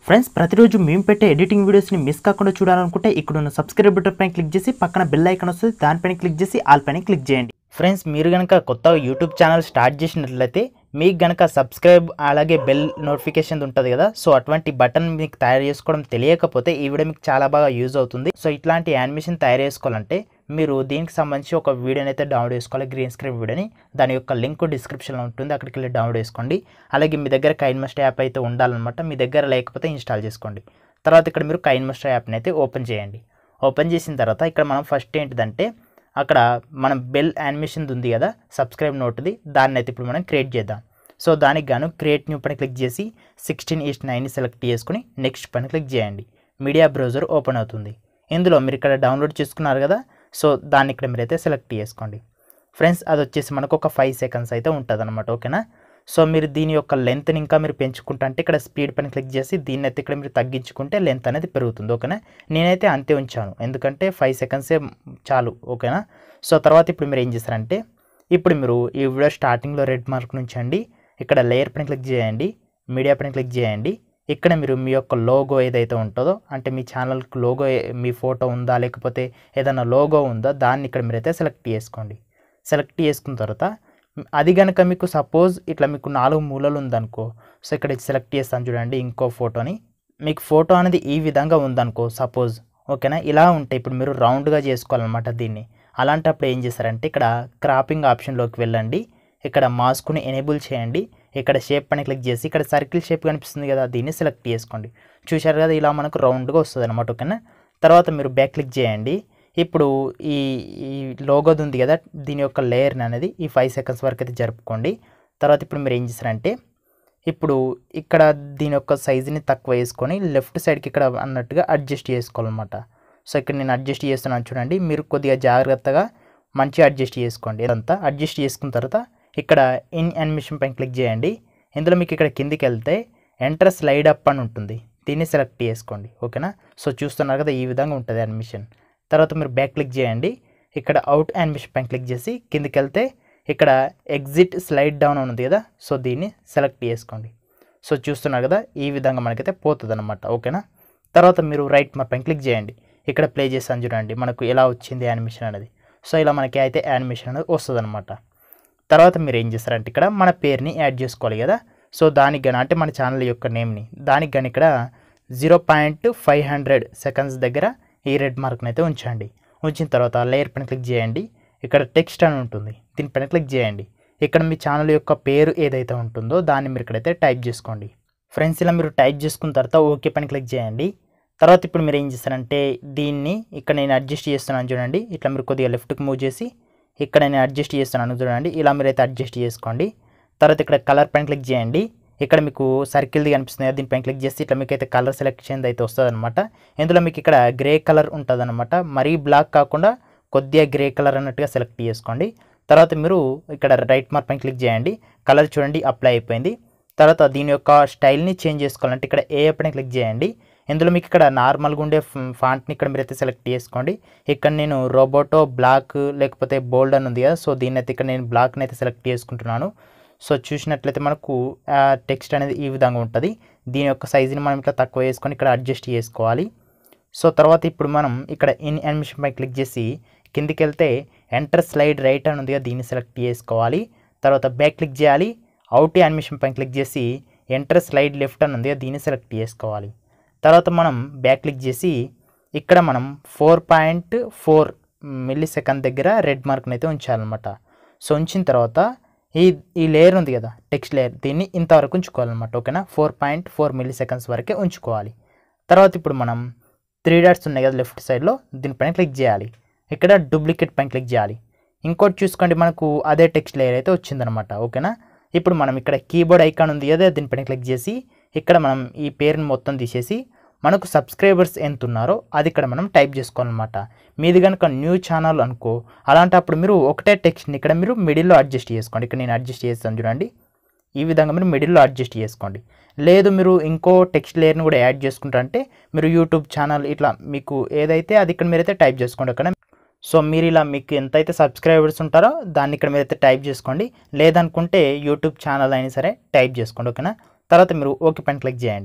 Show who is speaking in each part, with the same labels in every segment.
Speaker 1: friends ప్రతిరోజు మేము పెట్టే ఎడిటింగ్ వీడియోస్ని మిస్ కాకుండా చూడాలనుకుంటే ఇక్కడ ఉన్న సబ్స్క్రైబ్ బటన్ పైన క్లిక్ చేసి పక్కన బెల్ ఐకాన్ వస్తుంది దానిపైన క్లిక్ చేసి ఆల్ పైన క్లిక్ చేయండి ఫ్రెండ్స్ మీరు కనుక కొత్తగా యూట్యూబ్ ఛానల్ స్టార్ట్ చేసినట్లయితే మీకు గనక సబ్స్క్రైబ్ అలాగే బెల్ నోటిఫికేషన్ ఉంటుంది కదా సో అటువంటి బటన్ మీకు తయారు చేసుకోవడం తెలియకపోతే ఈ వీడియో మీకు చాలా బాగా యూజ్ అవుతుంది సో ఇట్లాంటి యానిమేషన్ తయారు చేసుకోవాలంటే మీరు దీనికి సంబంధించి ఒక వీడియోని అయితే డౌన్లోడ్ చేసుకోవాలి గ్రీన్ స్క్రీన్ వీడియోని దాని యొక్క లింక్ డిస్క్రిప్షన్లో ఉంటుంది అక్కడికి వెళ్ళి డౌన్లోడ్ చేసుకోండి అలాగే మీ దగ్గర కైన్ మస్ట్ యాప్ అయితే ఉండాలన్నమాట మీ దగ్గర లేకపోతే ఇన్స్టాల్ చేసుకోండి తర్వాత ఇక్కడ మీరు కైన్ మస్టర్ యాప్ని అయితే ఓపెన్ చేయండి ఓపెన్ చేసిన తర్వాత ఇక్కడ మనం ఫస్ట్ ఏంటిదంటే అక్కడ మనం బెల్ యానిమేషన్ ఉంది కదా సబ్స్క్రైబ్ నోట్ది దాన్ని అయితే ఇప్పుడు మనం క్రియేట్ చేద్దాం సో దానికి గాను క్రియేట్ న్యూ పైన క్లిక్ చేసి సిక్స్టీన్ ఈస్ట్ నైన్ సెలెక్ట్ చేసుకుని నెక్స్ట్ పైన క్లిక్ చేయండి మీడియా బ్రౌజర్ ఓపెన్ అవుతుంది ఇందులో మీరు ఇక్కడ డౌన్లోడ్ చేసుకున్నారు కదా సో దాన్ని ఇక్కడ మీరైతే సెలెక్ట్ చేసుకోండి ఫ్రెండ్స్ అది వచ్చేసి మనకు ఒక ఫైవ్ సెకండ్స్ అయితే ఉంటుంది అనమాట ఓకేనా సో మీరు దీని యొక్క లెంత్ని ఇంకా మీరు పెంచుకుంటా అంటే ఇక్కడ స్పీడ్ పైన క్లిక్ చేసి దీన్ని అయితే ఇక్కడ మీరు తగ్గించుకుంటే లెంత్ అనేది పెరుగుతుంది ఓకేనా నేనైతే అంతే ఉంచాను ఎందుకంటే ఫైవ్ సెకండ్సే చాలు ఓకేనా సో తర్వాత ఇప్పుడు మీరు ఏం చేస్తారంటే ఇప్పుడు మీరు ఈ వీడియో స్టార్టింగ్లో రెడ్ మార్క్ నుంచి అండి ఇక్కడ లేయర్ పైన క్లిక్ చేయండి మీడియా పైన క్లిక్ చేయండి ఇక్కడ మీరు మీ యొక్క లోగో ఏదైతే ఉంటుందో అంటే మీ ఛానల్కి లోగో మీ ఫోటో ఉందా లేకపోతే ఏదైనా లోగో ఉందా దాన్ని ఇక్కడ మీరైతే సెలెక్ట్ చేసుకోండి సెలెక్ట్ చేసుకున్న తర్వాత అది కనుక మీకు సపోజ్ ఇట్లా మీకు నాలుగు మూలలు ఉందనుకో సో ఇక్కడ సెలెక్ట్ చేస్తాను చూడండి ఇంకో ఫోటోని మీకు ఫోటో అనేది ఈ విధంగా ఉందనుకో సపోజ్ ఓకేనా ఇలా ఉంటాయి ఇప్పుడు మీరు రౌండ్గా చేసుకోవాలన్నమాట దీన్ని అలాంటప్పుడు ఏం చేస్తారంటే ఇక్కడ క్రాపింగ్ ఆప్షన్లోకి వెళ్ళండి ఇక్కడ మాస్క్ని ఎనేబుల్ చేయండి ఇక్కడ షేప్ పైన క్లిక్ చేసి ఇక్కడ సర్కిల్ షేప్ కనిపిస్తుంది కదా దీన్ని సెలెక్ట్ చేసుకోండి చూశారు కదా ఇలా మనకు రౌండ్గా వస్తుంది అనమాట ఓకేనా తర్వాత మీరు బ్యాక్ క్లిక్ చేయండి ఇప్పుడు ఈ ఈ లోగోది ఉంది కదా దీని యొక్క లేయర్ని అనేది ఈ ఫైవ్ సెకండ్స్ వరకు అయితే జరుపుకోండి తర్వాత ఇప్పుడు మీరు ఏం చేస్తారంటే ఇప్పుడు ఇక్కడ దీని యొక్క సైజుని తక్కువ వేసుకొని లెఫ్ట్ సైడ్కి ఇక్కడ అన్నట్టుగా అడ్జస్ట్ చేసుకోవాలన్నమాట సో ఇక్కడ నేను అడ్జస్ట్ చేస్తున్నాను చూడండి మీరు కొద్దిగా జాగ్రత్తగా మంచిగా అడ్జస్ట్ చేసుకోండి ఇదంతా అడ్జస్ట్ చేసుకున్న తర్వాత ఇక్కడ ఇన్ యానిమేషన్ పైన క్లిక్ చేయండి ఇందులో మీకు ఇక్కడ కిందికి వెళ్తే ఎంటర్ స్లైడ్ అప్ అని ఉంటుంది దీన్ని సెలెక్ట్ చేసుకోండి ఓకేనా సో చూస్తున్నారు కదా ఈ విధంగా ఉంటుంది యానిమేషన్ తర్వాత మీరు బ్యాక్ క్లిక్ చేయండి ఇక్కడ అవుట్ యానిమేషన్ పైన క్లిక్ చేసి కిందికి వెళ్తే ఇక్కడ ఎగ్జిట్ స్లైడ్ డౌన్ అని ఉంది కదా సో దీన్ని సెలెక్ట్ చేసుకోండి సో చూస్తున్నారు కదా ఈ విధంగా మనకైతే పోతుంది అనమాట ఓకేనా తర్వాత మీరు రైట్ మా పైన క్లిక్ చేయండి ఇక్కడ ప్లే చేస్తాను చూడండి మనకు ఎలా వచ్చింది యానిమేషన్ అనేది సో ఇలా మనకి అయితే యానిమేషన్ అనేది వస్తుంది అనమాట తర్వాత మీరు ఏం చేస్తారంటే ఇక్కడ మన పేరుని యాడ్ చేసుకోవాలి కదా సో దానికి కానీ అంటే మన ఛానల్ యొక్క నేమ్ని దానికి కానీ ఇక్కడ zero point five hundred seconds దగ్గర ఈ రెడ్ మార్క్ని అయితే ఉంచండి ఉంచిన తర్వాత లేయర్ పైన క్లిక్ చేయండి ఇక్కడ టెక్స్ట్ అని ఉంటుంది దీనిపైన క్లిక్ చేయండి ఇక్కడ మీ ఛానల్ యొక్క పేరు ఏదైతే ఉంటుందో దాన్ని మీరు ఇక్కడైతే టైప్ చేసుకోండి ఫ్రెండ్స్ ఇలా మీరు టైప్ చేసుకున్న తర్వాత ఓకే పైన క్లిక్ చేయండి తర్వాత ఇప్పుడు మీరు ఏం చేస్తారంటే దీన్ని ఇక్కడ నేను అడ్జస్ట్ చేస్తున్నాను చూడండి ఇట్లా మీరు కొద్దిగా లెఫ్ట్కి మూవ్ చేసి ఇక్కడ నేను అడ్జస్ట్ చేస్తున్నాను చూడండి ఇలా మీరైతే అడ్జస్ట్ చేసుకోండి తర్వాత ఇక్కడ కలర్ పైన క్లిక్ చేయండి ఇక్కడ మీకు సర్కిల్ది కనిపిస్తుంది కదా దీనిపైన క్లిక్ చేసి ఇట్లా మీకు అయితే కలర్ సెలెక్షన్ అయితే వస్తుంది అనమాట ఇందులో మీకు ఇక్కడ గ్రే కలర్ ఉంటుంది అనమాట మరీ బ్లాక్ కాకుండా కొద్దిగా గ్రే కలర్ అన్నట్టుగా సెలెక్ట్ చేసుకోండి తర్వాత మీరు ఇక్కడ రైట్ మార్క్ పైన క్లిక్ చేయండి కలర్ చూడండి అప్లై అయిపోయింది తర్వాత దీని యొక్క స్టైల్ని చేంజ్ చేసుకోవాలంటే ఇక్కడ ఏ పైన క్లిక్ చేయండి ఇందులో మీకు ఇక్కడ నార్మల్గా ఉండే ఫాంట్ని ఇక్కడ మీరైతే సెలెక్ట్ చేసుకోండి ఇక్కడ నేను రోబోటో బ్లాక్ లేకపోతే బోల్డ్ అని ఉంది కదా సో దీన్ని అయితే ఇక్కడ నేను బ్లాక్ని అయితే సెలెక్ట్ చేసుకుంటున్నాను సో చూసినట్లయితే మనకు టెక్స్ట్ అనేది ఈ విధంగా ఉంటుంది దీని యొక్క సైజుని మనం ఇట్లా తక్కువ వేసుకొని ఇక్కడ అడ్జస్ట్ చేసుకోవాలి సో తర్వాత ఇప్పుడు మనం ఇక్కడ ఇన్ యానిమేషన్ పై క్లిక్ చేసి కిందికి వెళ్తే ఎంటర్ స్లైడ్ రైట్ అని ఉంది కదా దీన్ని సెలెక్ట్ చేసుకోవాలి తర్వాత బ్యాక్ క్లిక్ చేయాలి అవుట్ యానిమేషన్ పైన క్లిక్ చేసి ఎంటర్ స్లైడ్ లెఫ్ట్ అని ఉంది కదా దీన్ని సెలెక్ట్ చేసుకోవాలి తర్వాత మనం బ్యాక్ క్లిక్ చేసి ఇక్కడ మనం four point four millisecond దగ్గర రెడ్ మార్క్ని అయితే ఉంచాలన్నమాట సో ఉంచిన తర్వాత ఈ ఈ లేయర్ ఉంది కదా టెక్స్ట్ లేయర్ దీన్ని ఇంతవరకు ఉంచుకోవాలన్నమాట ఓకేనా four point four milliseconds వరకే ఉంచుకోవాలి తర్వాత ఇప్పుడు మనం త్రీ డాట్స్ ఉన్నాయి కదా లెఫ్ట్ సైడ్లో దీనిపైన క్లిక్ చేయాలి ఇక్కడ డూప్లికేట్ పైన క్లిక్ చేయాలి ఇంకోటి చూసుకోండి మనకు అదే టెక్స్ట్ లేయర్ అయితే వచ్చిందనమాట ఓకేనా ఇప్పుడు మనం ఇక్కడ కీబోర్డ్ ఐకాన్ ఉంది కదా దీనిపైన క్లిక్ చేసి ఇక్కడ మనం ఈ పేరుని మొత్తం తీసేసి మనకు సబ్స్క్రైబర్స్ ఎంత ఉన్నారో అది ఇక్కడ మనం టైప్ చేసుకోవాలన్నమాట మీది కనుక న్యూ ఛానల్ అనుకో అలాంటప్పుడు మీరు ఒకటే టెక్స్ట్ని ఇక్కడ మీరు మిడిల్లో అడ్జస్ట్ చేసుకోండి ఇక్కడ నేను అడ్జస్ట్ చేస్తాను చూడండి ఈ విధంగా మీరు మిడిల్లో అడ్జస్ట్ చేసుకోండి లేదు మీరు ఇంకో టెక్స్ట్ లేయర్ని కూడా యాడ్ చేసుకుంటారంటే మీరు యూట్యూబ్ ఛానల్ ఇట్లా మీకు ఏదైతే అది ఇక్కడ మీరైతే టైప్ చేసుకోండి అక్కడ సో మీరు ఇలా మీకు ఎంతైతే సబ్స్క్రైబర్స్ ఉంటారో దాన్ని ఇక్కడ మీరైతే టైప్ చేసుకోండి లేదనుకుంటే యూట్యూబ్ ఛానల్ అయినా సరే టైప్ చేసుకోండి ఓకేనా తర్వాత మీరు ఓకే పైన క్లిక్ చేయండి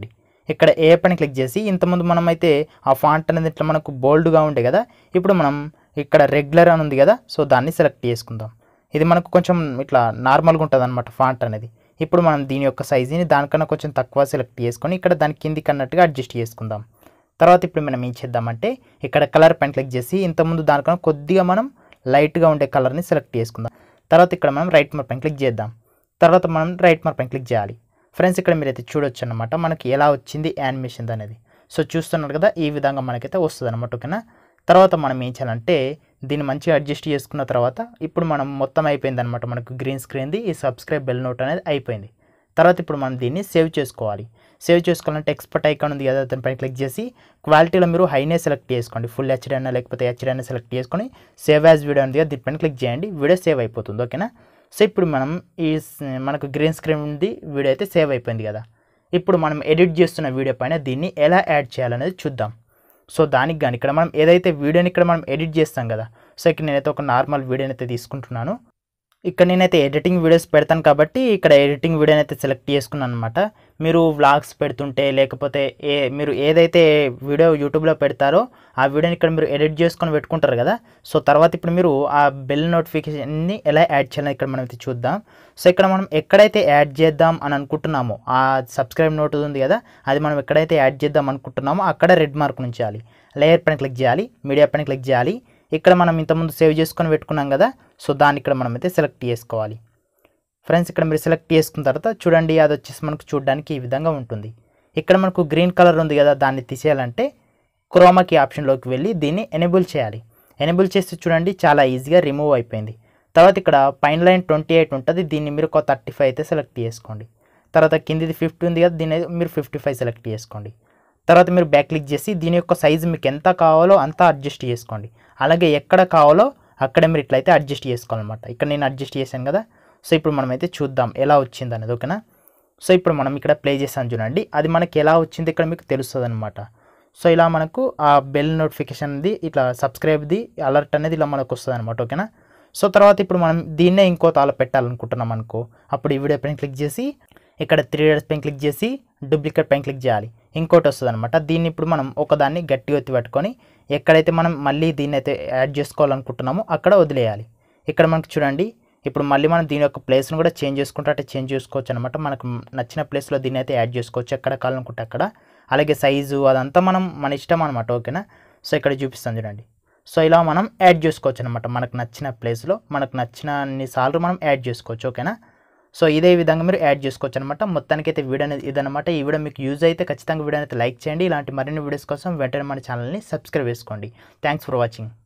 Speaker 1: ఇక్కడ ఏ పని క్లిక్ చేసి ఇంతకుముందు మనం అయితే ఆ ఫాంట్ అనేది ఇట్లా మనకు బోల్డ్గా ఉండే కదా ఇప్పుడు మనం ఇక్కడ రెగ్యులర్ అని ఉంది కదా సో దాన్ని సెలెక్ట్ చేసుకుందాం ఇది మనకు కొంచెం ఇట్లా నార్మల్గా ఉంటుంది అనమాట ఫాంట్ అనేది ఇప్పుడు మనం దీని యొక్క సైజుని దానికన్నా కొంచెం తక్కువ సెలెక్ట్ చేసుకొని ఇక్కడ దాని కిందికి అన్నట్టుగా అడ్జస్ట్ చేసుకుందాం తర్వాత ఇప్పుడు మనం ఏం చేద్దామంటే ఇక్కడ కలర్ పైన క్లిక్ చేసి ఇంతకుముందు దానికన్నా కొద్దిగా మనం లైట్గా ఉండే కలర్ని సెలెక్ట్ చేసుకుందాం తర్వాత ఇక్కడ మనం రైట్ మార్క్ పైన క్లిక్ చేద్దాం తర్వాత మనం రైట్ మార్క్ పైన క్లిక్ చేయాలి ఫ్రెండ్స్ ఇక్కడ మీరైతే చూడొచ్చు అనమాట మనకి ఎలా వచ్చింది యానిమేషన్ అనేది సో చూస్తున్నారు కదా ఈ విధంగా మనకైతే వస్తుంది అనమాట ఓకేనా తర్వాత మనం ఏం చేయాలంటే దీన్ని మంచిగా అడ్జస్ట్ చేసుకున్న తర్వాత ఇప్పుడు మనం మొత్తం అయిపోయింది అనమాట మనకు గ్రీన్ స్క్రీన్ది ఈ సబ్స్క్రైబ్ బెల్ నోట్ అనేది అయిపోయింది తర్వాత ఇప్పుడు మనం దీన్ని సేవ్ చేసుకోవాలి సేవ్ చేసుకోవాలంటే ఎక్స్పర్ట్ ఐకాన్ ఉంది కదా దానిపై క్లిక్ చేసి క్వాలిటీలో మీరు హైనే సెలెక్ట్ చేసుకోండి ఫుల్ హెచ్డీ అయినా లేకపోతే హెచ్డీ అయినా సెలెక్ట్ చేసుకొని సేవ్ యాజ్ వీడియో ఉంది కదా దీనిపైన క్లిక్ చేయండి వీడియో సేవ్ అయిపోతుంది ఓకేనా సో ఇప్పుడు మనం ఈ స్- మనకు గ్రీన్ స్క్రీన్ ఉంది వీడియో అయితే సేవ్ అయిపోయింది కదా ఇప్పుడు మనం ఎడిట్ చేస్తున్న వీడియో పైన దీన్ని ఎలా యాడ్ చేయాలనేది చూద్దాం సో దానికి కానీ ఇక్కడ మనం ఏదైతే వీడియోని ఇక్కడ మనం ఎడిట్ చేస్తాం కదా సో ఇక్కడ నేనైతే ఒక నార్మల్ వీడియోని అయితే తీసుకుంటున్నాను ఇక్కడ నేనైతే ఎడిటింగ్ వీడియోస్ పెడతాను కాబట్టి ఇక్కడ ఎడిటింగ్ వీడియోని అయితే సెలెక్ట్ చేసుకున్నాను అనమాట మీరు వ్లాగ్స్ పెడుతుంటే లేకపోతే ఏ మీరు ఏదైతే వీడియో యూట్యూబ్లో పెడతారో ఆ వీడియోని ఇక్కడ మీరు ఎడిట్ చేసుకొని పెట్టుకుంటారు కదా సో తర్వాత ఇప్పుడు మీరు ఆ బెల్ నోటిఫికేషన్ని ఎలా యాడ్ చేయాలని ఇక్కడ మనం అయితే చూద్దాం సో ఇక్కడ మనం ఎక్కడైతే యాడ్ చేద్దాం అని అనుకుంటున్నామో ఆ సబ్స్క్రైబ్ నోట్ ఉంది కదా అది మనం ఎక్కడైతే యాడ్ చేద్దాం అనుకుంటున్నామో అక్కడ రెడ్ మార్క్ ఉంచాలి లేయర్ పైన క్లిక్ చేయాలి మీడియా పైన క్లిక్ చేయాలి ఇక్కడ మనం ఇంతకుముందు సేవ్ చేసుకొని పెట్టుకున్నాం కదా సో దాన్ని ఇక్కడ మనం అయితే సెలెక్ట్ చేసుకోవాలి ఫ్రెండ్స్ ఇక్కడ మీరు సెలెక్ట్ చేసుకున్న తర్వాత చూడండి అది వచ్చేసి మనకు చూడడానికి ఈ విధంగా ఉంటుంది ఇక్కడ మనకు గ్రీన్ కలర్ ఉంది కదా దాన్ని తీసేయాలంటే క్రోమాకి ఆప్షన్లోకి వెళ్ళి దీన్ని ఎనేబుల్ చేయాలి ఎనేబుల్ చేస్తే చూడండి చాలా ఈజీగా రిమూవ్ అయిపోయింది తర్వాత ఇక్కడ పైన లైన్ ట్వంటీ ఎయిట్ ఉంటుంది దీన్ని మీరు ఒక థర్టీ ఫైవ్ అయితే సెలెక్ట్ చేసుకోండి తర్వాత కిందిది ఫిఫ్టీ ఉంది కదా దీన్ని అయితే మీరు ఫిఫ్టీ ఫైవ్ సెలెక్ట్ చేసుకోండి తర్వాత మీరు బ్యాక్ క్లిక్ చేసి దీని యొక్క సైజు మీకు ఎంత కావాలో అంత అడ్జస్ట్ చేసుకోండి అలాగే ఎక్కడ కావాలో అక్కడ మీరు ఇట్లయితే అడ్జస్ట్ చేసుకోవాలన్నమాట ఇక్కడ నేను అడ్జస్ట్ చేశాను కదా సో ఇప్పుడు మనమైతే చూద్దాం ఎలా వచ్చింది అనేది ఓకేనా సో ఇప్పుడు మనం ఇక్కడ ప్లే చేసాం చూడండి అది మనకి ఎలా వచ్చింది ఇక్కడ మీకు తెలుస్తుంది అనమాట సో ఇలా మనకు ఆ బెల్ నోటిఫికేషన్ది ఇట్లా సబ్స్క్రైబ్ది అలర్ట్ అనేది ఇలా మనకు వస్తుంది అనమాట ఓకేనా సో తర్వాత ఇప్పుడు మనం దీన్నే ఇంకో తాళ పెట్టాలనుకుంటున్నాం అనుకో అప్పుడు ఈ వీడియో పైన క్లిక్ చేసి ఇక్కడ త్రీ డేస్ పైన క్లిక్ చేసి డూప్లికేట్ పైన క్లిక్ చేయాలి ఇంకోటి వస్తుంది అనమాట దీన్ని ఇప్పుడు మనం ఒకదాన్ని గట్టిగా ఎత్తి పట్టుకొని ఎక్కడైతే మనం మళ్ళీ దీన్ని అయితే యాడ్ చేసుకోవాలనుకుంటున్నామో అక్కడ వదిలేయాలి ఇక్కడ మనకు చూడండి ఇప్పుడు మళ్ళీ మనం దీని యొక్క ప్లేస్ను కూడా చేంజ్ చేసుకుంటే అంటే చేంజ్ చేసుకోవచ్చు అనమాట మనకు నచ్చిన ప్లేస్లో దీన్ని అయితే యాడ్ చేసుకోవచ్చు ఎక్కడ కావాలనుకుంటే అక్కడ అలాగే సైజు అదంతా మనం మన ఇష్టం అనమాట ఓకేనా సో ఇక్కడ చూపిస్తాను చూడండి సో ఇలా మనం యాడ్ చేసుకోవచ్చు అనమాట మనకు నచ్చిన ప్లేస్లో మనకు నచ్చిన అన్ని సార్లు మనం యాడ్ చేసుకోవచ్చు ఓకేనా సో ఇదే విధంగా మీరు యాడ్ చేసుకోవచ్చు అనమాట మొత్తానికి అయితే వీడియో అనేది ఇదనమాట ఈ వీడియో మీకు యూజ్ అయితే ఖచ్చితంగా వీడియో అయితే లైక్ చేయండి ఇలాంటి మరిన్ని వీడియోస్ కోసం వెంటనే మన ఛానల్ని సబ్స్క్రైబ్ చేసుకోండి థ్యాంక్స్ ఫర్ వాచింగ్